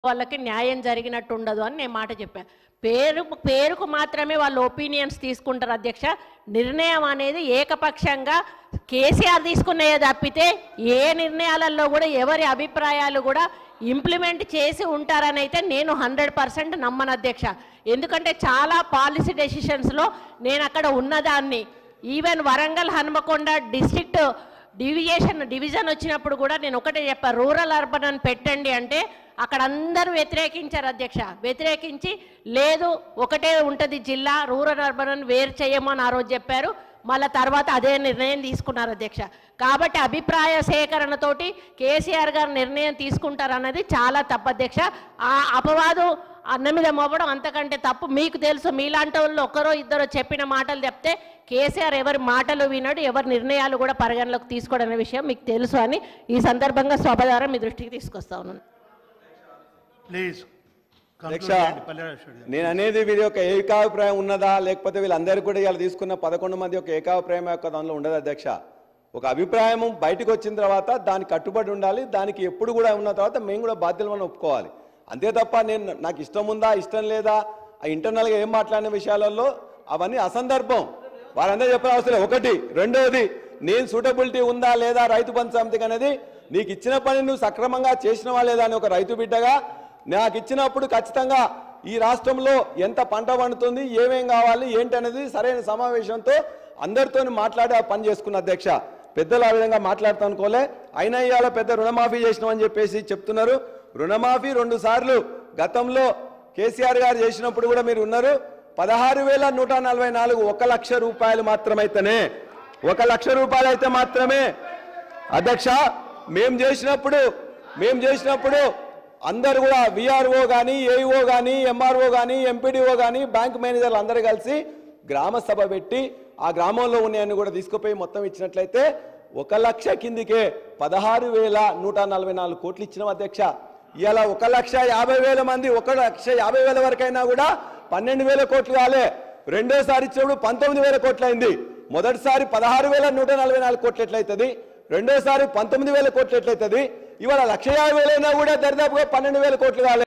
వాళ్ళకి న్యాయం జరిగినట్టు ఉండదు అని నేను మాట చెప్పాను పేరు పేరుకు మాత్రమే వాళ్ళు ఒపీనియన్స్ తీసుకుంటారు అధ్యక్ష నిర్ణయం అనేది ఏకపక్షంగా కేసీఆర్ తీసుకునేది తప్పితే ఏ నిర్ణయాలలో కూడా ఎవరి అభిప్రాయాలు కూడా ఇంప్లిమెంట్ చేసి ఉంటారని అయితే నేను హండ్రెడ్ పర్సెంట్ నమ్మను అధ్యక్ష ఎందుకంటే చాలా పాలసీ డెసిషన్స్లో నేను అక్కడ ఉన్నదాన్ని ఈవెన్ వరంగల్ హనుమకొండ డిస్ట్రిక్ట్ డివిజేషన్ డివిజన్ వచ్చినప్పుడు కూడా నేను ఒకటే చెప్పాను రూరల్ అర్బన్ అని పెట్టండి అంటే అక్కడ అందరూ వ్యతిరేకించారు అధ్యక్ష వ్యతిరేకించి లేదు ఒకటే ఉంటుంది జిల్లా రూరల్ అర్బన్ అని వేరు చేయమని ఆ రోజు చెప్పారు మళ్ళీ తర్వాత అదే నిర్ణయం తీసుకున్నారు అధ్యక్ష కాబట్టి అభిప్రాయ సేకరణతోటి కేసీఆర్ గారు నిర్ణయం తీసుకుంటారన్నది చాలా తప్పు అధ్యక్ష ఆ అపవాదు అన్న మీద మోపడం అంతకంటే తప్పు మీకు తెలుసు మీలాంటి వాళ్ళు ఒక్కరో ఇద్దరు చెప్పిన మాటలు చెప్తే కేసీఆర్ ఎవరి మాటలు వినడు ఎవరి నిర్ణయాలు కూడా పరిగణలోకి తీసుకోవడం అనే విషయం మీకు తెలుసు అని ఈ సందర్భంగా సభ ద్వారా మీ దృష్టికి తీసుకొస్తా ఉన్నాను ప్లీజ్ అధ్యక్ష నేను అనేది వీరి యొక్క ఏకాభిప్రాయం ఉన్నదా లేకపోతే వీళ్ళందరికీ కూడా ఇలా తీసుకున్న పదకొండు మంది యొక్క ఏకాభిప్రాయం యొక్క దానిలో ఉండదు అధ్యక్ష ఒక అభిప్రాయం బయటకు వచ్చిన తర్వాత దానికి కట్టుబడి ఉండాలి దానికి ఎప్పుడు కూడా ఉన్న తర్వాత మేము కూడా బాధ్యతలను ఒప్పుకోవాలి అంతే తప్ప నేను నాకు ఇష్టం ఉందా ఇష్టం లేదా ఆ ఇంటర్నల్గా ఏం మాట్లాడిన విషయాలలో అవన్నీ అసందర్భం వాళ్ళందరూ చెప్పిన అవసరం లేదు. ఒకటి రెండవది నేను సూటబిలిటీ ఉందా లేదా రైతు బంధు సమితికి అనేది నీకు ఇచ్చిన పని నువ్వు సక్రమంగా చేసినవా లేదా అని ఒక రైతు బిడ్డగా నాకు ఇచ్చినప్పుడు ఖచ్చితంగా ఈ రాష్ట్రంలో ఎంత పంట పండుతుంది ఏమేం కావాలి ఏంటి అనేది సరైన సమావేశంతో అందరితో మాట్లాడి ఆ పని చేసుకున్న అధ్యక్ష పెద్దలు ఆ విధంగా మాట్లాడుతాను అనుకోలే అయినా ఇవాళ పెద్ద రుణమాఫీ చేసినామని చెప్పేసి చెప్తున్నారు రుణమాఫీ రెండు సార్లు గతంలో కేసీఆర్ గారు చేసినప్పుడు కూడా మీరు ఉన్నారు పదహారు వేల నూట నలభై నాలుగు ఒక లక్ష రూపాయలు మాత్రమైతేనే ఒక లక్ష రూపాయలు అయితే మాత్రమే అధ్యక్ష మేం చేసినప్పుడు మేం చేసినప్పుడు అందరు కూడా విఆర్ఓ కానీ ఏఈఓ కానీ ఎంఆర్ఓ కానీ ఎంపీడీఓ కానీ బ్యాంక్ మేనేజర్లు అందరూ కలిసి గ్రామ సభ పెట్టి ఆ గ్రామంలో ఉన్నాయని కూడా తీసుకుపోయి మొత్తం ఇచ్చినట్లయితే ఒక లక్ష కిందికే పదహారు వేల నూట నలభై నాలుగు కోట్లు ఇచ్చిన అధ్యక్ష ఇలా ఒక లక్ష యాభై వేల మంది ఒక లక్ష యాభై వేల వరకైనా కూడా పన్నెండు వేల కోట్లు కాలే రెండోసారి ఇచ్చినప్పుడు పంతొమ్మిది వేల కోట్లు అయింది మొదటిసారి పదహారు వేల నూట నలభై నాలుగు కోట్లు ఎట్లయితుంది రెండోసారి పంతొమ్మిది వేల కోట్లు ఎట్లయితుంది ఇవాళ లక్ష యాభై వేలైనా కూడా దరిదాపుగా పన్నెండు వేల కోట్లు కాలే